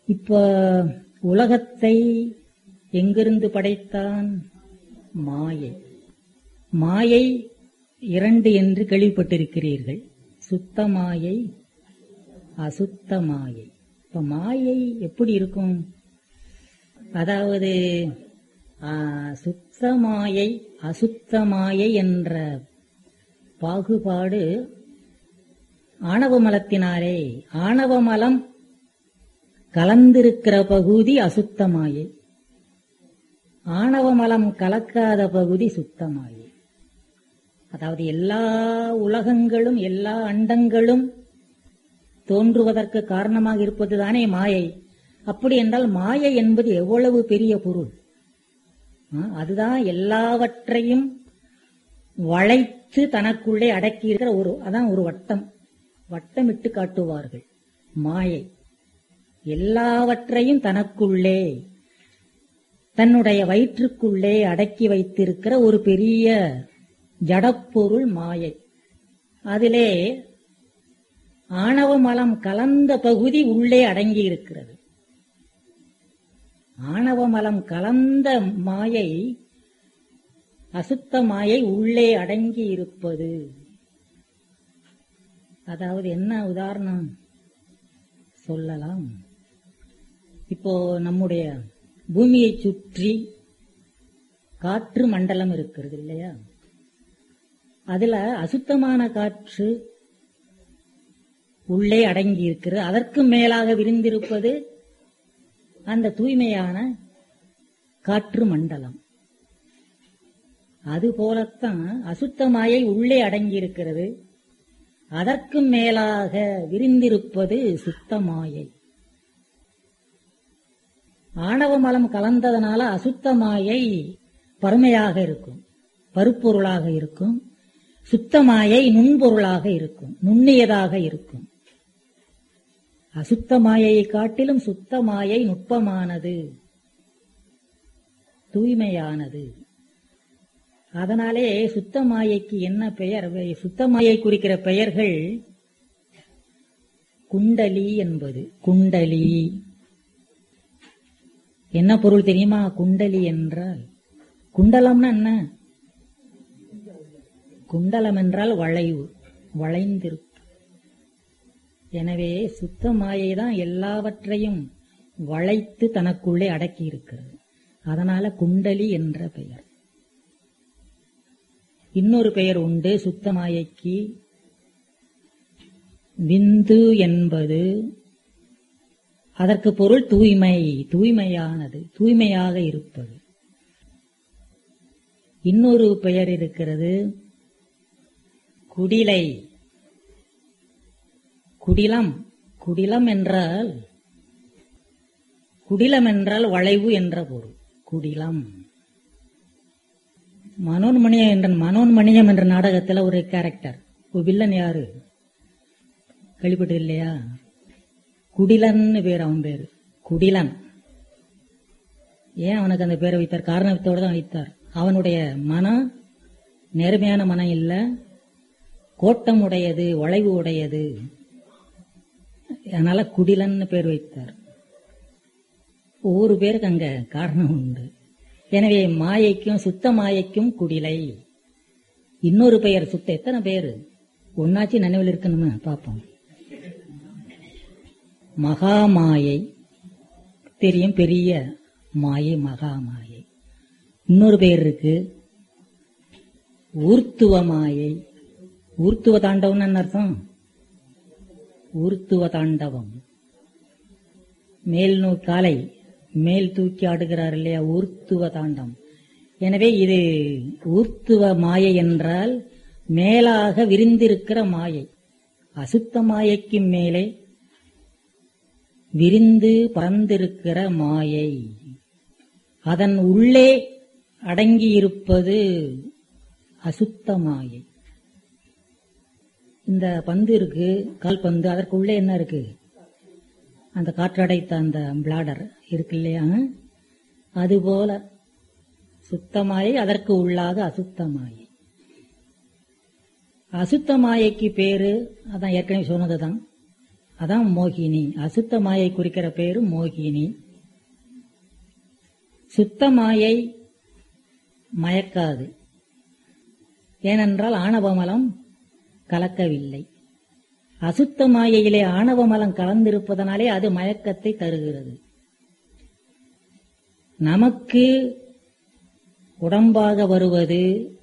இப்ப உலகத்தை எங்கிருந்து படைத்தான் மாயை மாயை இரண்டு என்று கேள்விப்பட்டிருக்கிறீர்கள் சுத்த மாயை அசுத்த மாயை இப்ப மாயை எப்படி இருக்கும் அதாவது ஆ, சுத்த மாயை அசுத்த மாயை என்ற பாகுபாடு ஆணவ மலத்தினாலே ஆணவ மலம் கலந்திருக்கிற பகுதி அசுத்த மாயை ஆணவ மலம் கலக்காத பகுதி சுத்த மாயை அதாவது எல்லா உலகங்களும் எல்லா அண்டங்களும் தோன்றுவதற்கு காரணமாக இருப்பதுதானே மாயை அப்படி என்றால் மாயை என்பது எவ்வளவு பெரிய பொருள் ஆ, அதுதான் எல்லாவற்றையும் வளைத்து தனக்குள்ளே அடக்கி இருக்கிற ஒரு அதான் ஒரு வட்டம் வட்டமிட்டு காட்டுவார்கள் மாயை எல்லாவற்றையும் தனக்குள்ளே தன்னுடைய வயிற்றுக்குள்ளே அடக்கி வைத்திருக்கிற ஒரு பெரிய ஜடப்பொருள் மாயை அதிலே ஆணவ மலம் கலந்த பகுதி உள்ளே அடங்கி இருக்கிறது ஆணவ மலம் கலந்த மாயை அசுத்த மாயை உள்ளே அடங்கி இருப்பது அதாவது என்ன உதாரணம் சொல்லலாம் இப்போ நம்முடைய பூமியை சுற்றி காற்று மண்டலம் இருக்கிறது இல்லையா அதுல அசுத்தமான காற்று உள்ளே அடங்கி இருக்கிறது அதற்கு மேலாக விரிந்திருப்பது அந்த தூய்மையான காற்று மண்டலம் அதுபோலத்தான் அசுத்தமாயை உள்ளே அடங்கி இருக்கிறது அதற்கு மேலாக விரிந்திருப்பது சுத்தமாயை ஆணவ மலம் கலந்ததனால அசுத்தமாயை பருமையாக இருக்கும் பருப்பொருளாக இருக்கும் சுத்தமாயை நுண்பொருளாக இருக்கும் நுண்ணியதாக இருக்கும் அசுத்தமாயை காட்டிலும் சுத்தமாயை நுட்பமானது தூய்மையானது அதனாலே சுத்தமாயைக்கு என்ன பெயர் சுத்தமாயை குறிக்கிற பெயர்கள் குண்டலி என்பது குண்டலி என்ன பொருள் தெரியுமா குண்டலி என்றால் குண்டலம்னா என்ன குண்டலம் என்றால் வளைவு வளைந்திருக்கும் எனவே சுத்த மாயை தான் எல்லாவற்றையும் வளைத்து தனக்குள்ளே அடக்கி இருக்கிறது அதனால குண்டலி என்ற பெயர் இன்னொரு பெயர் உண்டு சுத்த மாயைக்கு விந்து என்பது அதற்கு பொருள் தூய்மை தூய்மையானது தூய்மையாக இருப்பது இன்னொரு பெயர் இருக்கிறது குடிலை குடிலம் குடிலம் என்றால் குடிலம் என்றால் வளைவு என்ற பொருள் குடிலம் மனோன்மணியம் என்ற மனோன்மணியம் என்ற நாடகத்துல ஒரு கேரக்டர் ஒரு வில்லன் யாரு கேள்விப்பட்டு இல்லையா குடிலன்னு பேர் அவன் பேரு குடிலன் ஏன் அவனுக்கு அந்த பேரை வைத்தார் காரணத்தோடு தான் வைத்தார் அவனுடைய மனம் நேர்மையான மனம் இல்ல கோட்டம் உடையது வளைவு உடையது அதனால குடிலன்னு பேர் வைத்தார் ஒவ்வொரு பேருக்கு அங்க காரணம் உண்டு எனவே மாயைக்கும் சுத்த மாயைக்கும் குடிலை இன்னொரு பெயர் சுத்த எத்தனை பேரு ஒன்னாச்சு நினைவில் இருக்கணுமே பார்ப்போம் மகாமாயை தெரியும் பெரிய மாயை மகாமாயை இன்னொரு பெயர் இருக்கு ஊர்த்துவ மாயை ஊர்த்துவ தாண்டவம்னு என்ன அர்த்தம் ஊர்த்துவ தாண்டவம் மேல் நோ காலை மேல் தூக்கி ஆடுகிறார் இல்லையா ஊர்த்துவ தாண்டம் எனவே இது ஊர்த்துவ மாயை என்றால் மேலாக விரிந்திருக்கிற மாயை அசுத்த மாயைக்கு மேலே விரிந்து பறந்திருக்கிற மாயை அதன் உள்ளே அடங்கியிருப்பது அசுத்த மாயை இந்த பந்து இருக்கு கால்பந்து அதற்குள்ளே என்ன இருக்கு அந்த காற்றடைத்த அந்த பிளாடர் இருக்கு இல்லையா அதுபோல சுத்தமாயை அதற்கு உள்ளாக அசுத்தமாயை அசுத்தமாயைக்கு பேரு அதான் ஏற்கனவே சொன்னதுதான் அதான் மோகினி அசுத்த மாயை குறிக்கிற பேரு மோகினி சுத்த மாயை மயக்காது ஏனென்றால் ஆணவமலம் கலக்கவில்லை அசுத்த மாயையிலே ஆணவமலம் கலந்திருப்பதனாலே அது மயக்கத்தை தருகிறது நமக்கு உடம்பாக வருவது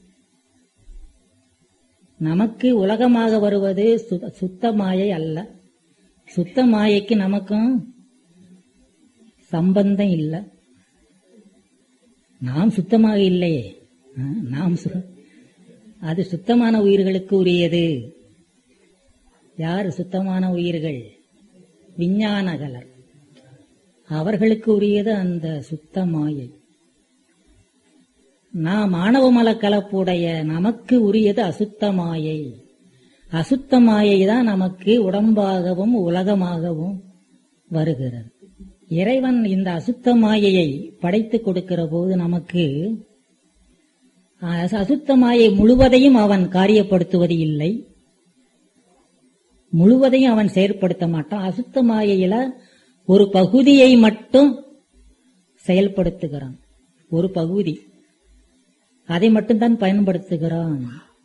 நமக்கு உலகமாக வருவது சு- சுத்த மாயை அல்ல சுத்த மாயைக்கு நமக்கும் சம்பந்தம் இல்லை நாம் சுத்தமாக இல்லையே ஆ, நாம் சு- அது சுத்தமான உயிர்களுக்கு உரியது யார் சுத்தமான உயிர்கள் விஞ்ஞானகலர் அவர்களுக்கு உரியது அந்த சுத்த மாயை நாம் ஆணவமல கலப்புடைய நமக்கு உரியது அசுத்த மாயை அசுத்த மாயை தான் நமக்கு உடம்பாகவும் உலகமாகவும் வருகிறது இறைவன் இந்த அசுத்த மாயையை படைத்து கொடுக்கிற போது நமக்கு அ- அசுத்த மாயை முழுவதையும் அவன் காரியப்படுத்துவது இல்லை முழுவதையும் அவன் செயற்படுத்த மாட்டான் அசுத்த மாயையில ஒரு பகுதியை மட்டும் செயல்படுத்துகிறான் ஒரு பகுதி அதை மட்டும்தான் பயன்படுத்துகிறான்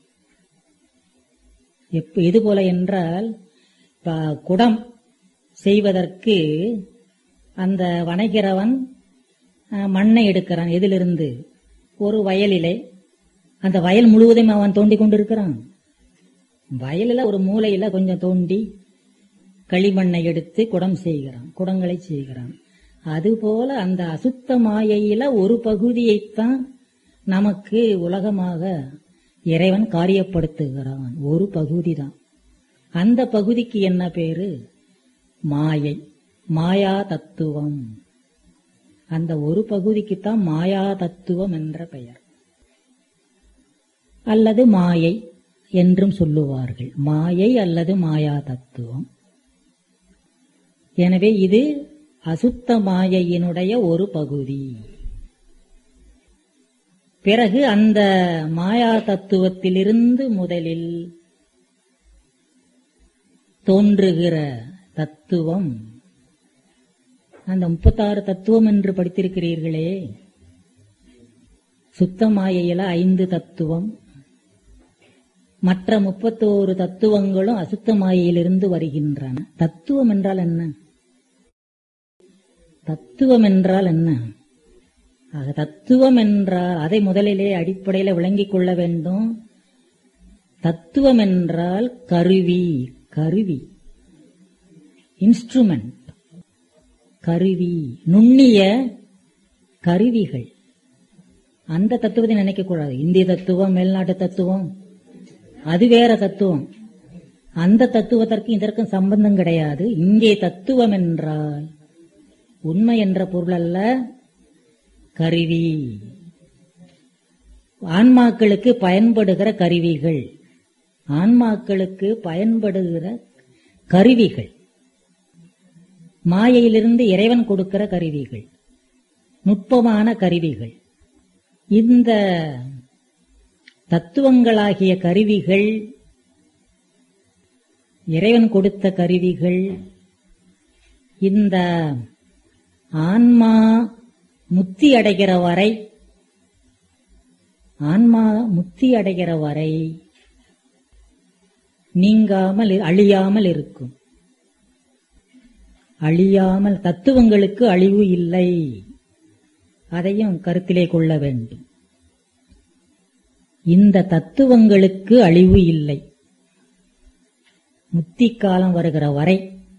எப்ப இது போல என்றால் இப்ப குடம் செய்வதற்கு அந்த வணைகிறவன் அஹ், மண்ணை எடுக்கிறான் எதிலிருந்து ஒரு வயலிலே அந்த வயல் முழுவதும் அவன் தோண்டி கொண்டிருக்கிறான் வயலில் ஒரு மூலையில கொஞ்சம் தோண்டி களிமண்ணை எடுத்து குடம் செய்கிறான் குடங்களை செய்கிறான் அதுபோல அந்த அசுத்த மாயையில ஒரு பகுதியைத்தான் நமக்கு உலகமாக இறைவன் காரியப்படுத்துகிறான் ஒரு பகுதி தான் அந்த பகுதிக்கு என்ன பேரு மாயை மாயா தத்துவம் அந்த ஒரு பகுதிக்குத்தான் மாயா தத்துவம் என்ற பெயர் அல்லது மாயை என்றும் சொல்லுவார்கள் மாயை அல்லது மாயா தத்துவம் எனவே இது அசுத்த மாயையினுடைய ஒரு பகுதி பிறகு அந்த மாயா தத்துவத்திலிருந்து முதலில் தோன்றுகிற தத்துவம் அந்த முப்பத்தாறு தத்துவம் என்று படித்திருக்கிறீர்களே சுத்த மாயையில ஐந்து தத்துவம் மற்ற முப்பத்தோரு தத்துவங்களும் அசுத்த மாயையிலிருந்து வருகின்றன தத்துவம் என்றால் என்ன தத்துவம் என்றால் என்ன ஆக தத்துவம் என்றால் அதை முதலிலே அடிப்படையில் விளங்கிக் கொள்ள வேண்டும் தத்துவம் என்றால் கருவி கருவி இன்ஸ்ட்ருமெண்ட் கருவி நுண்ணிய கருவிகள் அந்த தத்துவத்தை நினைக்க கூடாது இந்திய தத்துவம் மேல்நாட்டு தத்துவம் அது வேற தத்துவம் அந்த தத்துவத்திற்கும் இதற்கும் சம்பந்தம் கிடையாது இங்கே தத்துவம் என்றால் உண்மை என்ற பொருள் அல்ல கருவி ஆன்மாக்களுக்கு பயன்படுகிற கருவிகள் ஆன்மாக்களுக்கு பயன்படுகிற கருவிகள் மாயையிலிருந்து இறைவன் கொடுக்கிற கருவிகள் நுட்பமான கருவிகள் இந்த தத்துவங்களாகிய கருவிகள் இறைவன் கொடுத்த கருவிகள் இந்த ஆன்மா முத்தி அடைகிற வரை ஆன்மா முத்தி அடைகிற வரை நீங்காமல் அழியாமல் இருக்கும் அழியாமல் தத்துவங்களுக்கு அழிவு இல்லை அதையும் கருத்திலே கொள்ள வேண்டும் இந்த தத்துவங்களுக்கு அழிவு இல்லை முத்தி காலம் வருகிற வரை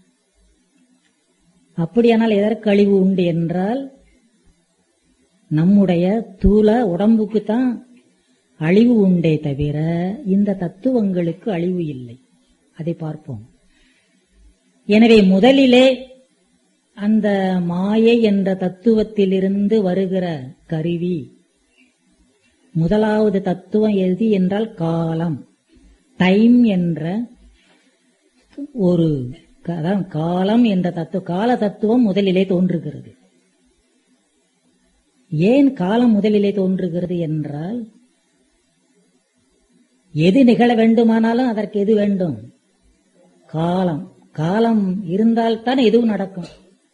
அப்படியானால் எதற்கு அழிவு உண்டு என்றால் நம்முடைய தூல உடம்புக்கு தான் அழிவு உண்டே தவிர இந்த தத்துவங்களுக்கு அழிவு இல்லை அதை பார்ப்போம் எனவே முதலிலே அந்த மாயை என்ற தத்துவத்திலிருந்து வருகிற கருவி முதலாவது தத்துவம் எது என்றால் காலம் டைம் என்ற ஒரு அதான் காலம் என்ற தத்துவ கால தத்துவம் முதலிலே தோன்றுகிறது ஏன் காலம் முதலிலே தோன்றுகிறது என்றால் எது நிகழ வேண்டுமானாலும் அதற்கு எது வேண்டும் காலம் காலம் இருந்தால்தான் எதுவும் நடக்கும்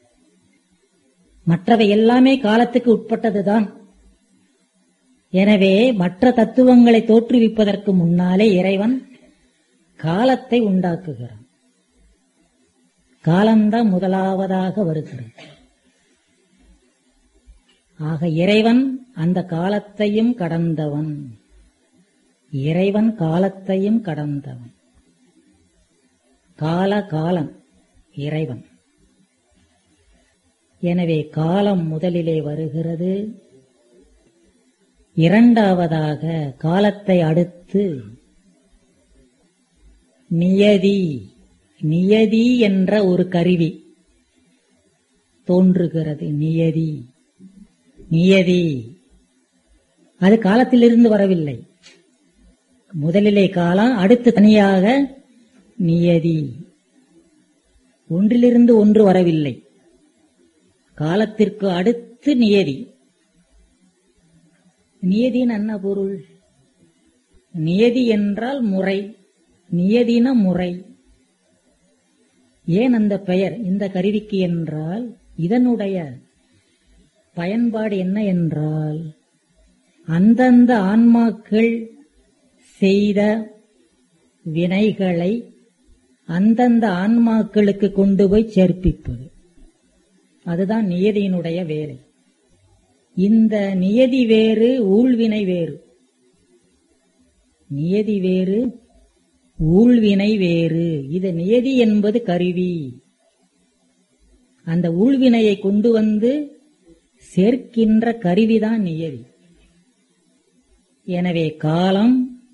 மற்றவை எல்லாமே காலத்துக்கு உட்பட்டதுதான் எனவே மற்ற தத்துவங்களை தோற்றுவிப்பதற்கு முன்னாலே இறைவன் காலத்தை உண்டாக்குகிறான் காலம்தான் முதலாவதாக வருகிறது ஆக இறைவன் அந்த காலத்தையும் கடந்தவன் இறைவன் காலத்தையும் கடந்தவன் கால காலம் இறைவன் எனவே காலம் முதலிலே வருகிறது இரண்டாவதாக காலத்தை அடுத்து நியதி நியதி என்ற ஒரு கருவி தோன்றுகிறது நியதி நியதி அது காலத்திலிருந்து வரவில்லை முதலிலே காலம் அடுத்து தனியாக நியதி ஒன்றிலிருந்து ஒன்று வரவில்லை காலத்திற்கு அடுத்து நியதி நியதின்னு என்ன பொருள் நியதி என்றால் முறை நியதின முறை ஏன் அந்த பெயர் இந்த கருவிக்கு என்றால் இதனுடைய பயன்பாடு என்ன என்றால் அந்தந்த ஆன்மாக்கள் செய்த வினைகளை அந்தந்த ஆன்மாக்களுக்கு கொண்டு போய் சேர்ப்பிப்பது அதுதான் நியதியினுடைய வேலை இந்த நியதி வேறு ஊழ்வினை வேறு நியதி வேறு ஊழ்வினை வேறு இது நியதி என்பது கருவி அந்த ஊழ்வினையை கொண்டு வந்து சேர்க்கின்ற கருவிதான் நியதி எனவே காலம்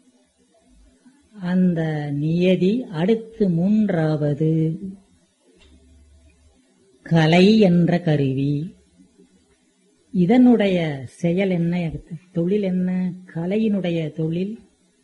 அந்த நியதி அடுத்து மூன்றாவது கலை என்ற கருவி இதனுடைய செயல் என்ன தொழில் என்ன கலையினுடைய தொழில்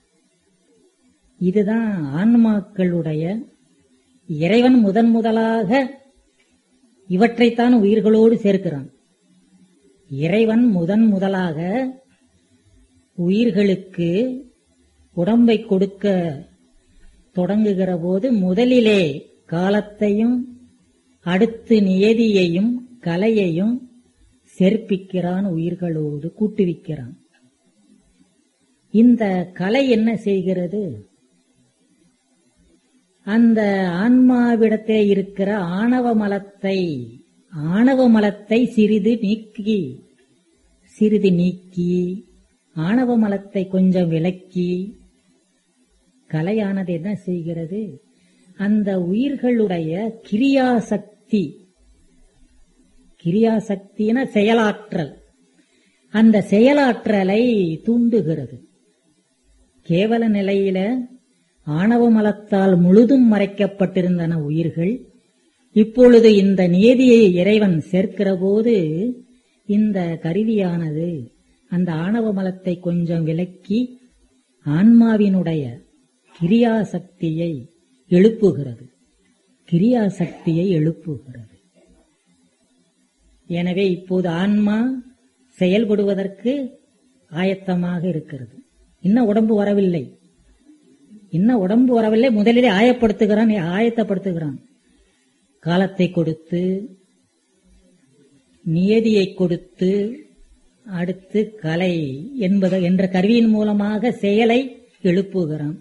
இதுதான் ஆன்மாக்களுடைய இறைவன் முதன் முதலாக இவற்றைத்தான் உயிர்களோடு சேர்க்கிறான் இறைவன் முதன் முதலாக உயிர்களுக்கு உடம்பை கொடுக்க தொடங்குகிற போது முதலிலே காலத்தையும் அடுத்து நியதியையும் கலையையும் சேர்ப்பிக்கிறான் உயிர்களோடு கூட்டுவிக்கிறான் இந்த கலை என்ன செய்கிறது அந்த ஆன்மாவிடத்திலே இருக்கிற ஆணவ மலத்தை ஆணவ மலத்தை சிறிது நீக்கி சிறிது நீக்கி ஆணவ மலத்தை கொஞ்சம் விலக்கி கலையானது என்ன செய்கிறது அந்த உயிர்களுடைய கிரியாசக்தி கிரியாசக்தின செயலாற்றல் அந்த செயலாற்றலை தூண்டுகிறது கேவல நிலையில ஆணவ மலத்தால் முழுதும் மறைக்கப்பட்டிருந்தன உயிர்கள் இப்பொழுது இந்த நியதியை இறைவன் சேர்க்கிற போது இந்த கருவியானது அந்த ஆணவ மலத்தை கொஞ்சம் விலக்கி ஆன்மாவினுடைய கிரியாசக்தியை எழுப்புகிறது கிரியாசக்தியை எழுப்புகிறது எனவே இப்போது ஆன்மா செயல்படுவதற்கு ஆயத்தமாக இருக்கிறது இன்னும் உடம்பு வரவில்லை இன்னும் உடம்பு வரவில்லை முதலிலே ஆயப்படுத்துகிறான் ஆயத்தப்படுத்துகிறான் காலத்தை கொடுத்து நியதியை கொடுத்து அடுத்து கலை என்பது என்ற கருவியின் மூலமாக செயலை எழுப்புகிறான்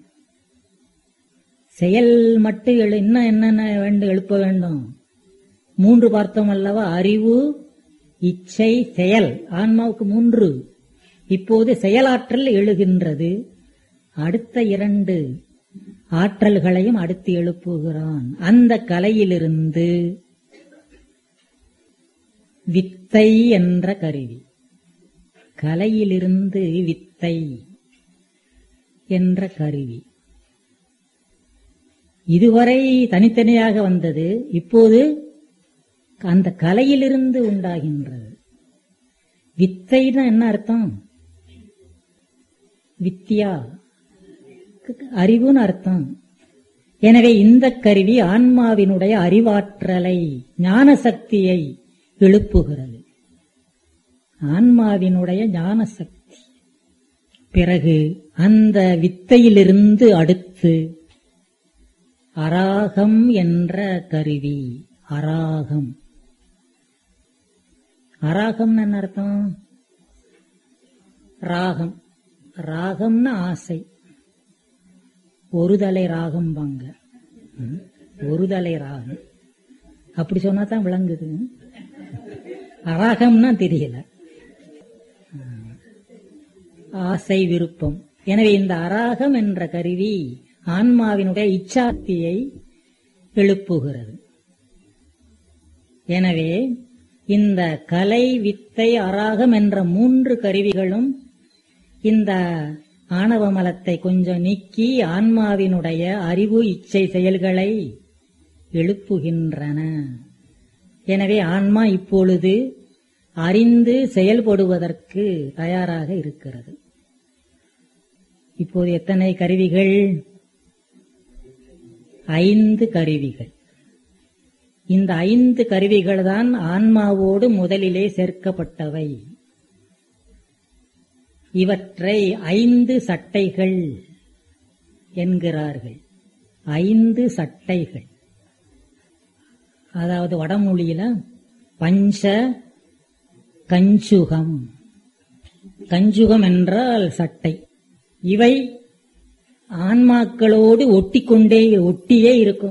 செயல் மட்டும் எழு இன்னும் என்னென்ன வேண்டும் எழுப்ப வேண்டும் மூன்று பார்த்தோம் அல்லவா அறிவு இச்சை செயல் ஆன்மாவுக்கு மூன்று இப்போது செயலாற்றல் எழுகின்றது அடுத்த இரண்டு ஆற்றல்களையும் அடுத்து எழுப்புகிறான் அந்த கலையிலிருந்து வித்தை என்ற கருவி கலையிலிருந்து வித்தை என்ற கருவி இதுவரை தனித்தனியாக வந்தது இப்போது அந்த கலையிலிருந்து உண்டாகின்றது வித்தைனா என்ன அர்த்தம் வித்யா அறிவுன்னு அர்த்தம் எனவே இந்த கருவி ஆன்மாவினுடைய அறிவாற்றலை ஞான சக்தியை எழுப்புகிறது ஆன்மாவினுடைய ஞான சக்தி பிறகு அந்த வித்தையிலிருந்து அடுத்து அராகம் என்ற கருவி அராகம் அராகம்னு என்ன அர்த்தம் ராகம் ராகம்னு ஆசை ஒருதலை ராகம் வாங்க ஒருதலை ராகம் அப்படி சொன்னா தான் விளங்குது அராகம்னா தெரியல ஆசை விருப்பம் எனவே இந்த அராகம் என்ற கருவி ஆன்மாவினுடைய இச்சாத்தியை எழுப்புகிறது எனவே இந்த கலை வித்தை அராகம் என்ற மூன்று கருவிகளும் இந்த ஆணவ மலத்தை கொஞ்சம் நீக்கி ஆன்மாவினுடைய அறிவு இச்சை செயல்களை எழுப்புகின்றன எனவே ஆன்மா இப்பொழுது அறிந்து செயல்படுவதற்கு தயாராக இருக்கிறது இப்போது எத்தனை கருவிகள் ஐந்து கருவிகள் இந்த ஐந்து கருவிகள் தான் ஆன்மாவோடு முதலிலே சேர்க்கப்பட்டவை இவற்றை ஐந்து சட்டைகள் என்கிறார்கள் ஐந்து சட்டைகள் அதாவது வடமொழியில பஞ்ச கஞ்சுகம் கஞ்சுகம் என்றால் சட்டை இவை ஆன்மாக்களோடு ஒட்டிக்கொண்டே ஒட்டியே இருக்கும்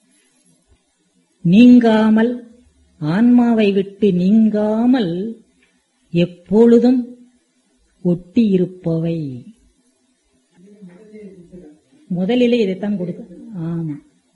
நீங்காமல் ஆன்மாவை விட்டு நீங்காமல் எப்பொழுதும் ஒட்டி இருப்பவை முதலிலே இதைத்தான் கொடுக்க ஆமா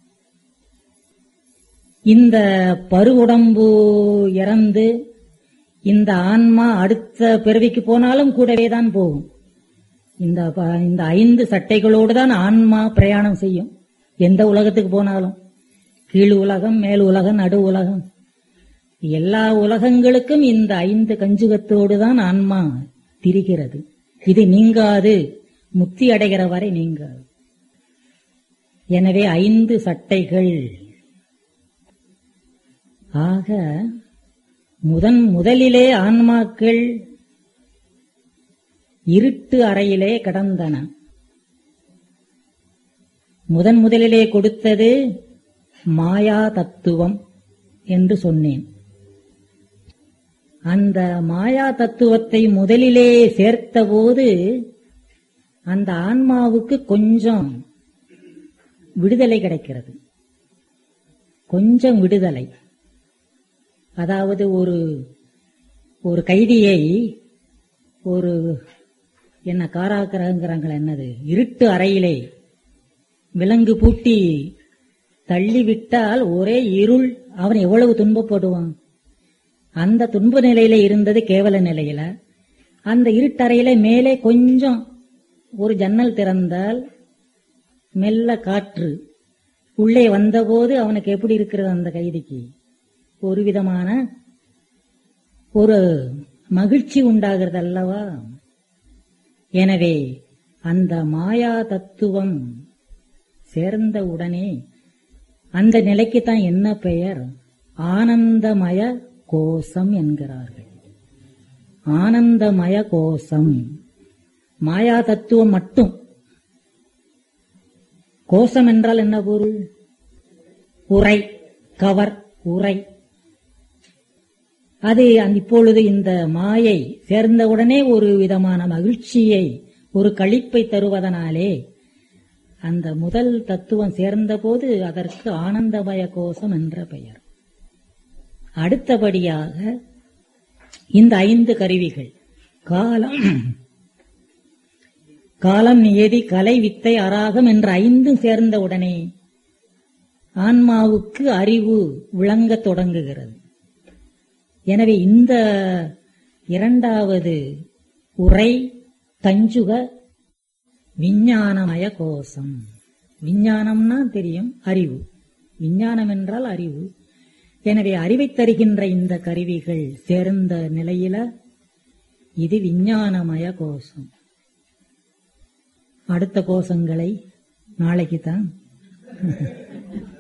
இந்த பருவுடம்பு இறந்து இந்த ஆன்மா அடுத்த பிறவிக்கு போனாலும் கூடவே தான் போகும் இந்த ப- இந்த ஐந்து சட்டைகளோடு தான் ஆன்மா பிரயாணம் செய்யும் எந்த உலகத்துக்கு போனாலும் கீழ் உலகம் மேல் உலகம் நடு உலகம் எல்லா உலகங்களுக்கும் இந்த ஐந்து கஞ்சுகத்தோடு தான் ஆன்மா திரிகிறது இது நீங்காது முக்தி அடைகிற வரை நீங்காது எனவே ஐந்து சட்டைகள் ஆக முதன் முதலிலே ஆன்மாக்கள் இருட்டு அறையிலே கடந்தன முதன் முதலிலே கொடுத்தது மாயா தத்துவம் என்று சொன்னேன் அந்த மாயா தத்துவத்தை முதலிலே சேர்த்தபோது அந்த ஆன்மாவுக்கு கொஞ்சம் விடுதலை கிடைக்கிறது கொஞ்சம் விடுதலை அதாவது ஒரு ஒரு கைதியை ஒரு என்ன காராக்கிரகங்கிறாங்களே என்னது இருட்டு அறையிலே விலங்கு பூட்டி தள்ளிவிட்டால் ஒரே இருள் அவன் எவ்வளவு துன்பப்படுவான் அந்த துன்ப நிலையில இருந்தது கேவல நிலையில அந்த இருட்டறையில மேலே கொஞ்சம் ஒரு ஜன்னல் திறந்தால் மெல்ல காற்று உள்ளே வந்தபோது அவனுக்கு எப்படி இருக்கிறது அந்த கைதிக்கு ஒரு விதமான ஒரு மகிழ்ச்சி உண்டாகிறது அல்லவா எனவே அந்த மாயா தத்துவம் சேர்ந்த உடனே அந்த நிலைக்கு தான் என்ன பெயர் ஆனந்தமய கோஷம் என்கிறார்கள் ஆனந்தமய கோஷம் மாயா தத்துவம் மட்டும் கோஷம் என்றால் என்ன பொருள் உரை கவர் உரை அது அந்த- இப்பொழுது இந்த மாயை சேர்ந்தவுடனே ஒரு விதமான மகிழ்ச்சியை ஒரு களிப்பை தருவதனாலே அந்த முதல் தத்துவம் சேர்ந்தபோது அதற்கு ஆனந்தமய கோஷம் என்ற பெயர் அடுத்தபடியாக இந்த ஐந்து கருவிகள் காலம் காலம் நியதி கலை வித்தை அராகம் என்ற ஐந்தும் சேர்ந்தவுடனே ஆன்மாவுக்கு அறிவு விளங்கத் தொடங்குகிறது எனவே இந்த இரண்டாவது உரை கஞ்சுக விஞ்ஞானமய கோஷம் விஞ்ஞானம்னா தெரியும் அறிவு விஞ்ஞானம் என்றால் அறிவு எனவே அறிவை தருகின்ற இந்த கருவிகள் சேர்ந்த நிலையில இது விஞ்ஞானமய கோஷம் அடுத்த கோஷங்களை நாளைக்கு தான்